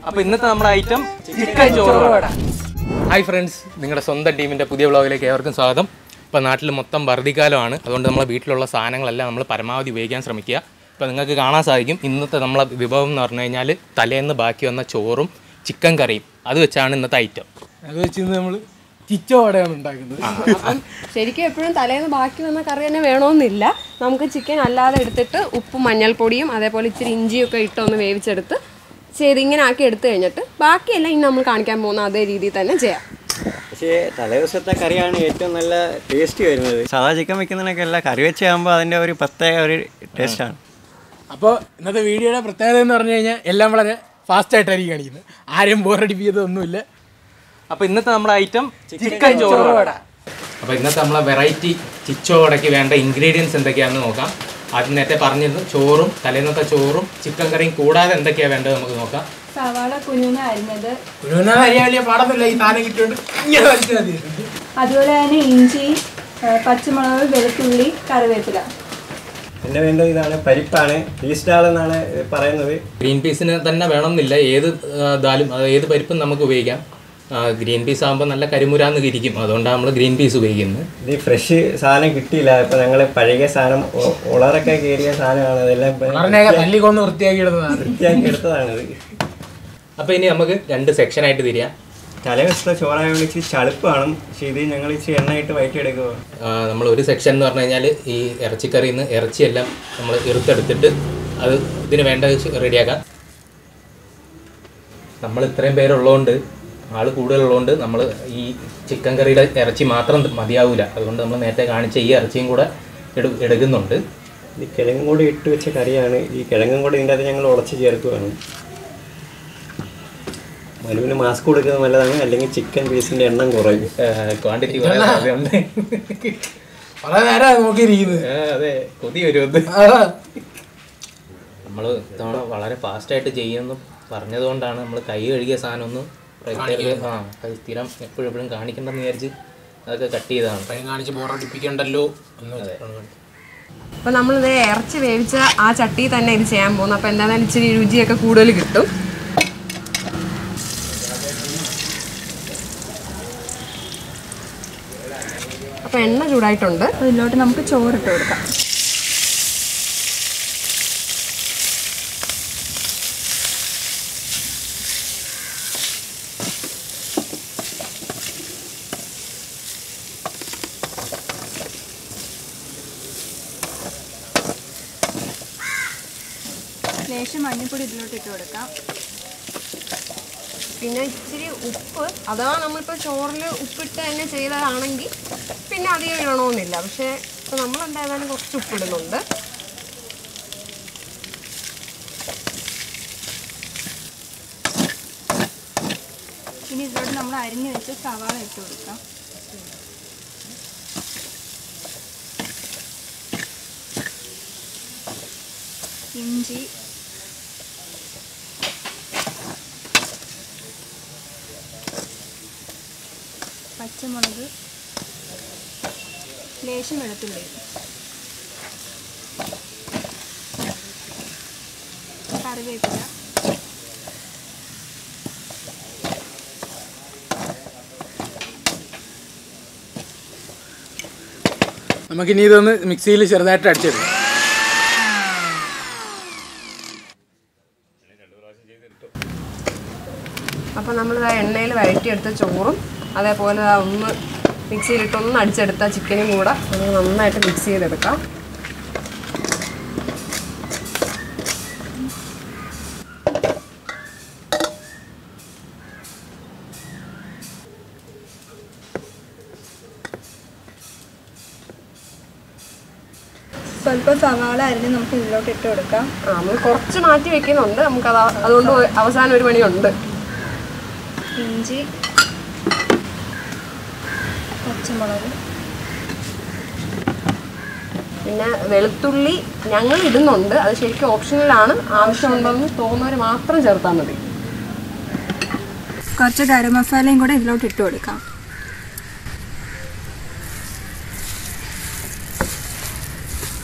അപ്പൊ ഇന്നത്തെ നമ്മുടെ ഐറ്റം ചിക്കൻ ചോറ് ഹായ് ഫ്രണ്ട്സ് നിങ്ങളുടെ സ്വന്തം ടീമിന്റെ പുതിയ വ്ളോഗിലേക്ക് ഏവർക്കും സ്വാഗതം ഇപ്പോൾ നാട്ടിൽ മൊത്തം വറുതിക്കാലമാണ് അതുകൊണ്ട് നമ്മളെ വീട്ടിലുള്ള സാധനങ്ങളെല്ലാം നമ്മൾ പരമാവധി ഉപയോഗിക്കാൻ ശ്രമിക്കുക ഇപ്പോൾ നിങ്ങൾക്ക് കാണാൻ സാധിക്കും ഇന്നത്തെ നമ്മളെ വിഭവം എന്ന് പറഞ്ഞു കഴിഞ്ഞാൽ തലേന്ന് ബാക്കി വന്ന ചോറും ചിക്കൻ കറിയും അത് വെച്ചാണ് ഇന്നത്തെ ഐറ്റം അത് വെച്ച് നമ്മൾ ചിച്ചോടെയാണ് ഉണ്ടാക്കുന്നത് അപ്പം ശരിക്കും എപ്പോഴും തലേന്ന് ബാക്കി വന്ന കറി തന്നെ വേണമെന്നില്ല നമുക്ക് ചിക്കൻ അല്ലാതെ എടുത്തിട്ട് ഉപ്പും മഞ്ഞൾപ്പൊടിയും അതേപോലെ ഇച്ചിരി ഇഞ്ചിയൊക്കെ ഇട്ട് ഒന്ന് വേവിച്ചെടുത്ത് ചെയ്ത് ഇങ്ങനെ ആക്കി എടുത്തു കഴിഞ്ഞിട്ട് ബാക്കിയെല്ലാം ഇനി നമ്മൾ കാണിക്കാൻ പോകുന്ന അതേ രീതിയിൽ തന്നെ ചെയ്യാം പക്ഷേ തലേദിവസത്തെ കറിയാണ് ഏറ്റവും നല്ല ടേസ്റ്റ് വരുന്നത് സാധാ ചിക്കൻ വെക്കുന്നതിനൊക്കെ അല്ല കറി വെച്ചാകുമ്പോൾ അതിൻ്റെ ഒരു പ്രത്യേക ഒരു ടേസ്റ്റാണ് അപ്പോൾ ഇന്നത്തെ വീഡിയോയുടെ പ്രത്യേകത എന്ന് പറഞ്ഞു കഴിഞ്ഞാൽ എല്ലാം വളരെ ഫാസ്റ്റ് ആയിട്ടായിരിക്കും കാണിക്കുന്നത് ആരെയും ബോറടിപ്പിക്കുന്നതൊന്നുമില്ല അപ്പോൾ ഇന്നത്തെ നമ്മുടെ ഐറ്റം ചിക്കൻ ചോറ് അപ്പോൾ ഇന്നത്തെ നമ്മളെ വെറൈറ്റി ചിച്ചോടയ്ക്ക് വേണ്ട ഇൻഗ്രീഡിയൻസ് എന്തൊക്കെയാണെന്ന് നോക്കാം ആദ്യം നേരത്തെ പറഞ്ഞിരുന്നു ചോറും തലേന്നത്തെ ചോറും ചിക്കൻ കറിയും കൂടാതെ എന്തൊക്കെയാണ് വേണ്ടത് നമുക്ക് നോക്കാം സവാള കുഞ്ഞുന അരിഞ്ഞത് മുഴുവനാ അറിയാൻ വലിയ പാടൊന്നുമില്ല ഈ സാധനം കിട്ടിയോണ്ട് ഇങ്ങനെ വലിച്ചാൽ മതി അതുപോലെ തന്നെ ഇഞ്ചി ഏ, പച്ചമുളക് വെളുത്തുള്ളി കറിവേപ്പില പിന്നെ വേണ്ടത് ഇതാണ് പരിപ്പാണ് ഈസ്റ്റാൾ എന്നാണ് പറയുന്നത് ഗ്രീൻ പീസിന് തന്നെ വേണമെന്നില്ല ഏത് ആ, ദാലും അത് ഏത് പരിപ്പും നമുക്ക് ഉപയോഗിക്കാം ആ, ഗ്രീൻ പീസ് ആകുമ്പോൾ നല്ല കരിമുരാന്ന് ഇരിക്കും അതുകൊണ്ടാണ് നമ്മൾ ഗ്രീൻ പീസ് ഉപയോഗിക്കുന്നത് ഇത് ഫ്രഷ് സാധനം കിട്ടിയില്ല ഇപ്പം ഞങ്ങൾ പഴകിയ സാധനം ഒ- ഉളറൊക്കെ കയറിയ സാധനമാണ് ഇതെല്ലാം ഇപ്പം പറഞ്ഞേക്കെ തല്ലി കൊന്ന് വൃത്തിയാക്കി ഇടുന്നതാണ് വൃത്തിയാക്കി എടുത്തതാണിത് അപ്പോൾ ഇനി നമുക്ക് രണ്ട് സെക്ഷനായിട്ട് തിരിയാം തലേദിവസത്തെ ചോറായതുകൊണ്ട് ഇച്ചിരി ചളുപ്പാണ് പക്ഷേ ഇത് ഞങ്ങൾ ഇച്ചിരി എണ്ണയിട്ട് വയറ്റിയെടുക്കുക നമ്മൾ ഒരു സെക്ഷൻ എന്ന് പറഞ്ഞു കഴിഞ്ഞാൽ ഈ ഇറച്ചിക്കറിയിൽ നിന്ന് ഇറച്ചിയെല്ലാം നമ്മൾ ഇറുത്തെടുത്തിട്ട് അത് ഇതിന് വേണ്ട റെഡിയാക്കാം നമ്മൾ ഇത്രയും പേരുള്ളതുകൊണ്ട് ആൾ കൂടുതലുള്ളതുകൊണ്ട് നമ്മൾ ഈ ചിക്കൻ കറിയുടെ ഇറച്ചി മാത്രം മതിയാവില്ല അതുകൊണ്ട് നമ്മൾ നേരത്തെ കാണിച്ച ഈ ഇറച്ചിയും കൂടെ എടു എടുക്കുന്നുണ്ട് ഈ കിഴങ്ങും കൂടി ഇട്ട് വെച്ച കറിയാണ് ഈ കിഴങ്ങും കൂടി ഇതിൻ്റെ അകത്ത് ഞങ്ങൾ ഉടച്ച് ചേർക്കുകയാണ് മനുവിന് മാസ്ക് കൊടുക്കുന്നത് നല്ലതാണ് അല്ലെങ്കിൽ ചിക്കൻ പീസിൻ്റെ എണ്ണം കുറയും ക്വാണ്ടിറ്റി വളരെ സാധ്യതയുണ്ട് വളരെ നേരം നോക്കിയിരിക്കുന്നത് ആ, അതെ കൊതി വരുമെന്ന് അതാ. നമ്മൾ ഇത്തവണ വളരെ ഫാസ്റ്റായിട്ട് ചെയ്യുമെന്ന് പറഞ്ഞതുകൊണ്ടാണ് നമ്മൾ കൈ കഴുകിയ സാധനം ഒന്ന് പ്രത്യേക ആ അത് സ്ഥിരം എപ്പോഴും എപ്പോഴും കാണിക്കണ്ടെന്ന് വിചാരിച്ച് അതൊക്കെ കട്ട് ചെയ്തതാണ് പഴം കാണിച്ച് ബോറടിപ്പിക്കണ്ടല്ലോ എന്ന് വെച്ചിട്ടാണ് അപ്പം നമ്മളിത് ഇറച്ചി വേവിച്ച ആ ചട്ടി തന്നെ ഇത് ചെയ്യാൻ പോകുന്നു അപ്പോൾ എന്താണെന്ന് ഇച്ചിരി രുചിയൊക്കെ കൂടുതൽ കിട്ടും അപ്പം എണ്ണ ചൂടായിട്ടുണ്ട് അതിലോട്ട് നമുക്ക് ചോറിട്ട് കൊടുക്കാം ലേശം മഞ്ഞൾപ്പൊടി ഇതിലോട്ട് ഇട്ട് കൊടുക്കാം പിന്നെ ഇച്ചിരി ഉപ്പ് അഥവാ നമ്മളിപ്പോൾ ചോറിൽ ഉപ്പിട്ട് തന്നെ ചെയ്തതാണെങ്കിൽ പിന്നെ അധികം ഇടണമെന്നില്ല പക്ഷേ ഇപ്പോൾ നമ്മൾ എന്തായാലും കുറച്ച് ഉപ്പിടുന്നുണ്ട് ഇനി ഇതിലോട്ട് നമ്മൾ അരിഞ്ഞു വെച്ച് സവാള ഇട്ട് കൊടുക്കാം ഇഞ്ചി പച്ചമുളക് ലേശം വെളുത്തുള്ളി കറിവേപ്പില നമുക്കിനി ഇതൊന്ന് മിക്സിയിൽ ചെറുതായിട്ട് അടിച്ചെടുക്കാം അപ്പോൾ നമ്മൾ എണ്ണയിൽ വഴറ്റിയെടുത്ത ചോറും അതേപോലെ ദാ ഒന്ന് മിക്സിയിലിട്ട് ഒന്ന് അടിച്ചെടുത്ത ചിക്കനും കൂടെ നമുക്ക് നന്നായിട്ട് മിക്സ് ചെയ്തെടുക്കാം സ്വല്പം സവാള അരിഞ്ഞ് നമുക്ക് ഇതിലോട്ട് ഇട്ട് കൊടുക്കാം ആ നമ്മൾ കുറച്ച് മാറ്റി വെക്കുന്നുണ്ട് നമുക്കത് അവ- അതുകൊണ്ട് ഒരു- അവസാനം ഒരു പണിയുണ്ട് ഇഞ്ചി പച്ചമുളക് പിന്നെ വെളുത്തുള്ളി ഞങ്ങൾ ഇടുന്നുണ്ട് അത് ശരിക്കും ഓപ്ഷണലാണ് ആവശ്യമുണ്ടെന്ന് തോന്നുന്നവർ മാത്രം ചേർത്താൽ മതി കുറച്ച് ഗരം മസാലയും കൂടെ ഇതിലോട്ട് ഇട്ട് കൊടുക്കാം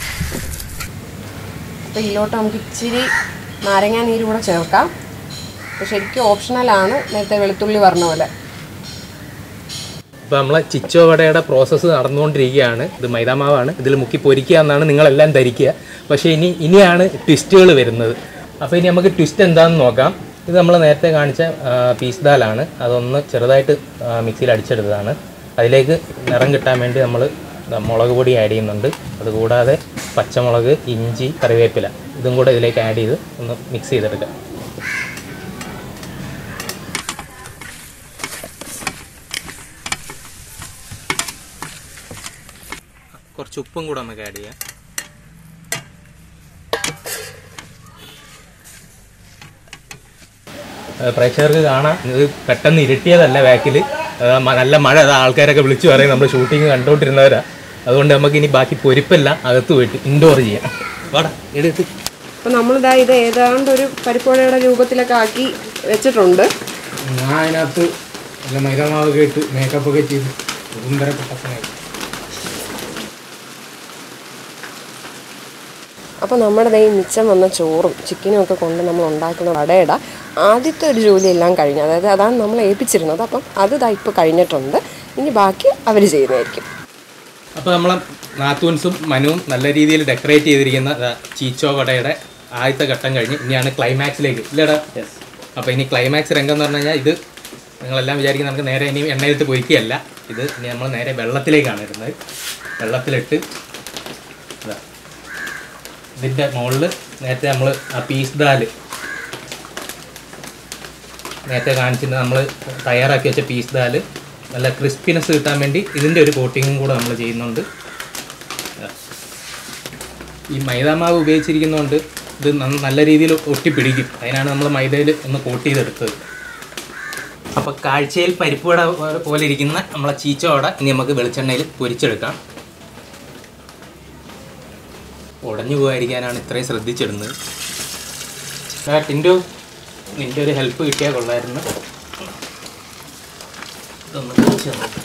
അപ്പോൾ ഇതിലോട്ട് നമുക്ക് ഇച്ചിരി നാരങ്ങാ നീര് കൂടെ ചേർക്കാം അപ്പോൾ ശരിക്കും ഓപ്ഷണലാണ് നേരത്തെ വെളുത്തുള്ളി പറഞ്ഞ പോലെ ഇപ്പോൾ നമ്മളെ ചിച്ചോ വടയുടെ പ്രോസസ്സ് നടന്നുകൊണ്ടിരിക്കുകയാണ് ഇത് മൈദാമാവാണ് ഇതിൽ മുക്കി പൊരിക്കുക എന്നാണ് നിങ്ങളെല്ലാം ധരിക്കുക പക്ഷേ ഇനി ഇനിയാണ് ട്വിസ്റ്റുകൾ വരുന്നത് അപ്പോൾ ഇനി നമുക്ക് ട്വിസ്റ്റ് എന്താണെന്ന് നോക്കാം ഇത് നമ്മൾ നേരത്തെ കാണിച്ച ആ, പീസ് ദാലാണ് അതൊന്ന് ചെറുതായിട്ട് ആ, മിക്സിയിൽ അടിച്ചെടുത്തതാണ് അതിലേക്ക് നിറം കിട്ടാൻ വേണ്ടി നമ്മൾ മുളക് പൊടി ആഡ് ചെയ്യുന്നുണ്ട് അതുകൂടാതെ പച്ചമുളക് ഇഞ്ചി കറിവേപ്പില ഇതും കൂടെ ഇതിലേക്ക് ആഡ് ചെയ്ത് ഒന്ന് മിക്സ് ചെയ്തെടുക്കാം കുറച്ച് ഉപ്പും കൂടെ നമുക്ക് ആഡ് ചെയ്യാം ഏഹ് പ്രേക്ഷകർക്ക് കാണാം ഇത് പെട്ടെന്ന് ഇരുട്ടിയതല്ല ബാക്കിൽ നല്ല മഴ അത് ആൾക്കാരൊക്കെ വിളിച്ചു പറയും നമ്മൾ ഷൂട്ടിങ് കണ്ടുകൊണ്ടിരുന്നവരാ അതുകൊണ്ട് നമുക്ക് ഇനി ബാക്കി പൊരിപ്പെല്ലാം അകത്ത് പോയിട്ട് ഇൻഡോർ ചെയ്യാം വാടാ എടുത്ത് അപ്പോൾ നമ്മളിതാ ഇത് ഏതാണ്ട് ഒരു പരിപ്പുവടയുടെ രൂപത്തിലൊക്കെ ആക്കി വെച്ചിട്ടുണ്ട് ഞാൻ അതിനകത്ത് നല്ല മൈദാമാവൊക്കെ ഇട്ട് മേക്കപ്പ് ഒക്കെ ചെയ്ത് സുന്ദര പൊട്ടപ്പനായി അപ്പോൾ നമ്മുടെ ദൈ മിച്ചം വന്ന ചോറും ചിക്കനും ഒക്കെ കൊണ്ട് നമ്മൾ ഉണ്ടാക്കുന്ന വടയുടെ ആദ്യത്തെ ഒരു ജോലിയെല്ലാം കഴിഞ്ഞു അതായത് അതാണ് നമ്മൾ ഏൽപ്പിച്ചിരുന്നത് അപ്പം അത് ദാ ഇപ്പോൾ കഴിഞ്ഞിട്ടുണ്ട് ഇനി ബാക്കി അവർ ചെയ്യുന്നതായിരിക്കും അപ്പോൾ നമ്മളെ നാത്തൂൻസും മനുവും നല്ല രീതിയിൽ ഡെക്കറേറ്റ് ചെയ്തിരിക്കുന്ന ദാ ചീച്ചോ വടയുടെ ആദ്യത്തെ ഘട്ടം കഴിഞ്ഞ് ഇനിയാണ് ക്ലൈമാക്സിലേക്ക് ഇല്ലടാ അപ്പോൾ ഇനി ക്ലൈമാക്സ് രംഗം എന്ന് പറഞ്ഞു കഴിഞ്ഞാൽ ഇത് നിങ്ങളെല്ലാം വിചാരിക്കുന്നത് നമുക്ക് നേരെ ഇനി എണ്ണയിലിട്ട് പൊരിക്കുകയല്ല ഇത് ഇനി നമ്മൾ നേരെ വെള്ളത്തിലേക്കാണ് ഇടുന്നത് വെള്ളത്തിലിട്ട് ഇതാ ഇതിൻ്റെ മുകളിൽ നേരത്തെ നമ്മൾ ആ പീസ് ദാല് നേരത്തെ കാണിച്ചിട്ട് നമ്മൾ തയ്യാറാക്കി വെച്ച പീസ് ദാല് നല്ല ക്രിസ്പിനെസ് കിട്ടാൻ വേണ്ടി ഇതിൻ്റെ ഒരു കോട്ടിങ്ങും കൂടെ നമ്മൾ ചെയ്യുന്നുണ്ട് ഇതാ. ഈ മൈദാമാവ് ഉപയോഗിച്ചിരിക്കുന്നതുകൊണ്ട് ഇത് നന്ന- നല്ല രീതിയിൽ ഒട്ടിപ്പിടിക്കും അതിനാണ് നമ്മൾ മൈദയിൽ ഒന്ന് കോട്ട് ചെയ്തെടുത്തത് അപ്പോൾ കാഴ്ചയിൽ പരിപ്പുവട പോ- പോലെ ഇരിക്കുന്ന നമ്മളെ ചീച്ചവട ഇനി നമുക്ക് വെളിച്ചെണ്ണയിൽ പൊരിച്ചെടുക്കാം ഉടഞ്ഞു പോകാതിരിക്കാനാണ് ഇത്രയും ശ്രദ്ധിച്ചിടുന്നത് ആ, ടിൻഡു നിൻ്റെ ഒരു ഹെൽപ്പ് കിട്ടിയാൽ കൊള്ളായിരുന്നു ഇതൊന്ന് പൊരിച്ച് നോക്കാം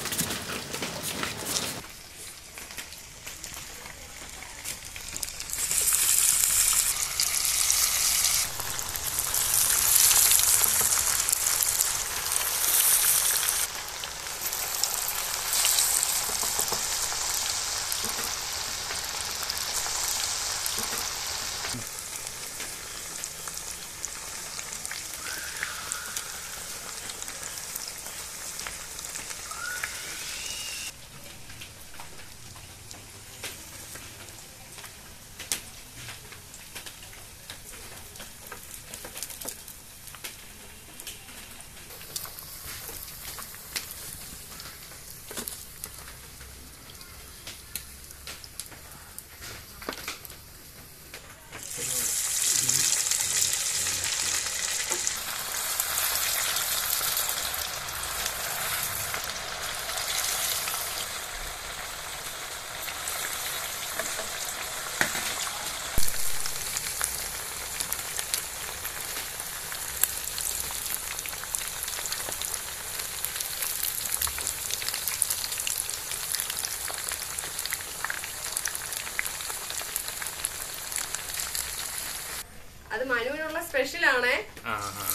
അത് മനുവിനുള്ള സ്പെഷ്യൽ ആണേ ആ ആ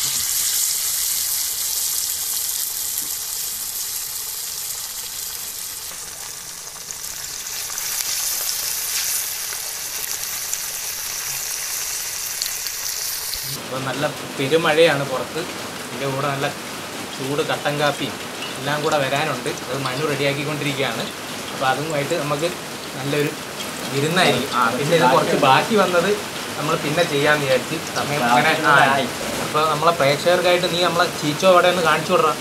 അപ്പോൾ നല്ല പെരുമഴയാണ് പുറത്ത് ഇതിൻ്റെ കൂടെ നല്ല ചൂട് കട്ടൻ കാപ്പിയും എല്ലാം കൂടെ വരാനുണ്ട് അത് മനു റെഡിയാക്കിക്കൊണ്ടിരിക്കുകയാണ് അപ്പോൾ അതുമായിട്ട് നമുക്ക് നല്ലൊരു വിരുന്നായിരിക്കും ആ പിന്നെ ഇത് കുറച്ച് ബാക്കി വന്നത് നമ്മൾ പിന്നെ ചെയ്യാമെന്ന് വിചാരിച്ച് സമയം അങ്ങനെ ആ അപ്പോൾ നമ്മളെ പ്രേക്ഷകർക്കായിട്ട് നീ നമ്മളെ ചീച്ചോ അവിടെ ഒന്ന് കാണിച്ചു വിടറ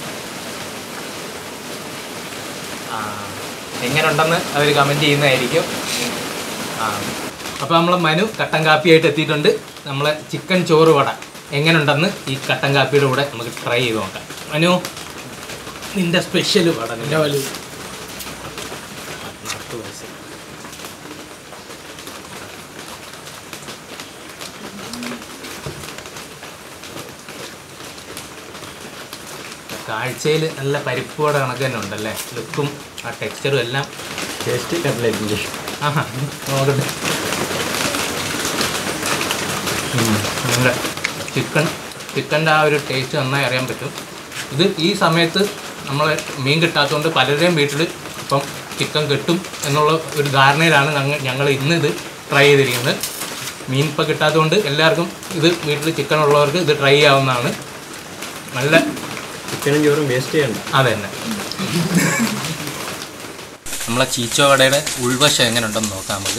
ആ എങ്ങനെ ഉണ്ടെന്ന് അവർ കമൻറ്റ് ചെയ്യുന്നതായിരിക്കും ആ അപ്പോൾ നമ്മളെ മനു കട്ടൻ കാപ്പിയായിട്ട് എത്തിയിട്ടുണ്ട് നമ്മളെ ചിക്കൻ ചോറ് വട എങ്ങനെ ഉണ്ടെന്ന് ഈ കട്ടൻ കാപ്പിയുടെ കൂടെ നമുക്ക് ട്രൈ ചെയ്ത് നോക്കാം മനു നിന്റെ സ്പെഷ്യൽ വട നിന്റെ വലുത് നാൽപ്പത് വയസ്സ് കാഴ്ചയിൽ നല്ല പരിപ്പ് വട കണക്ക് തന്നെ ഉണ്ടല്ലേ ലുക്കും ആ ടെക്സ്ചറും എല്ലാം ടേസ്റ്റ് കട്ട്ലറ്റിൻ്റെ ആഹാ നോക്കട്ടെ ഉം, നല്ല ചിക്കൻ ചിക്കൻ്റെ ആ ഒരു ടേസ്റ്റ് നന്നായി അറിയാൻ പറ്റും ഇത് ഈ സമയത്ത് നമ്മൾ മീൻ കിട്ടാത്തതുകൊണ്ട് പലരുടെയും വീട്ടിൽ ഇപ്പം ചിക്കൻ കിട്ടും എന്നുള്ള ഒരു ധാരണയിലാണ് ഞങ്ങൾ ഞങ്ങൾ ഇന്ന് ഇത് ട്രൈ ചെയ്തിരിക്കുന്നത് മീൻ ഇപ്പം കിട്ടാത്തതുകൊണ്ട് എല്ലാവർക്കും ഇത് വീട്ടിൽ ചിക്കൻ ഉള്ളവർക്ക് ഇത് ട്രൈ ചെയ്യാവുന്നതാണ് നല്ല ചിക്കനും ചോറും വേസ്റ്റ് ചെയ്യണ്ട അതെ തന്നെ നമ്മളെ ചീച്ചോ കടയുടെ ഉൾവശം എങ്ങനെ ഉണ്ടെന്ന് നോക്കാം നമുക്ക്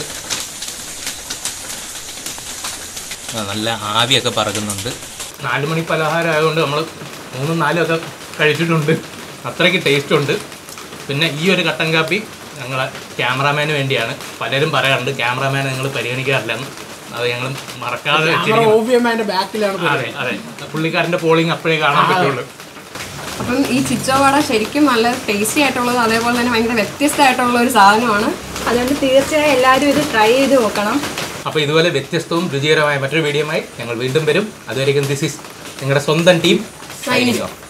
ആ, നല്ല ആവിയൊക്കെ പറക്കുന്നുണ്ട് നാല് മണി പലഹാരം ആയതുകൊണ്ട് നമ്മൾ മൂന്നും നാലും ഒക്കെ കഴിച്ചിട്ടുണ്ട് അത്രയ്ക്ക് ടേസ്റ്റ് ഉണ്ട് പിന്നെ ഈ ഒരു കട്ടൻ കാപ്പി ഞങ്ങളെ ക്യാമറാമാന് വേണ്ടിയാണ് പലരും പറയാറുണ്ട് ക്യാമറാമാനെ നിങ്ങൾ പരിഗണിക്കാറില്ലെന്ന് അത് ഞങ്ങൾ മറക്കാതെ ക്യാമറ വെച്ചിരിക്കുന്നു ഓഫ് ചെയ്യുമ്പോൾ അതിന്റെ ബാക്കിലാണ് അതെ അതെ പുള്ളിക്കാരൻ്റെ പോളിംഗ് അപ്പോഴേ കാണാൻ പറ്റുള്ളൂ അപ്പം ഈ ചിച്ചോ വട ശരിക്കും നല്ല ടേസ്റ്റി ആയിട്ടുള്ളത് അതേപോലെ തന്നെ ഭയങ്കര വ്യത്യസ്തമായിട്ടുള്ള ഒരു സാധനമാണ് അതുകൊണ്ട് തീർച്ചയായും എല്ലാവരും ഇത് ട്രൈ ചെയ്ത് നോക്കണം അപ്പോൾ ഇതുപോലെ വ്യത്യസ്തവും രുചികരമായ മറ്റൊരു വീഡിയോയുമായി ഞങ്ങൾ വീണ്ടും വരും അതുവരെയും ദിസ് ഈസ് നിങ്ങളുടെ സ്വന്തം ടീം Signing off.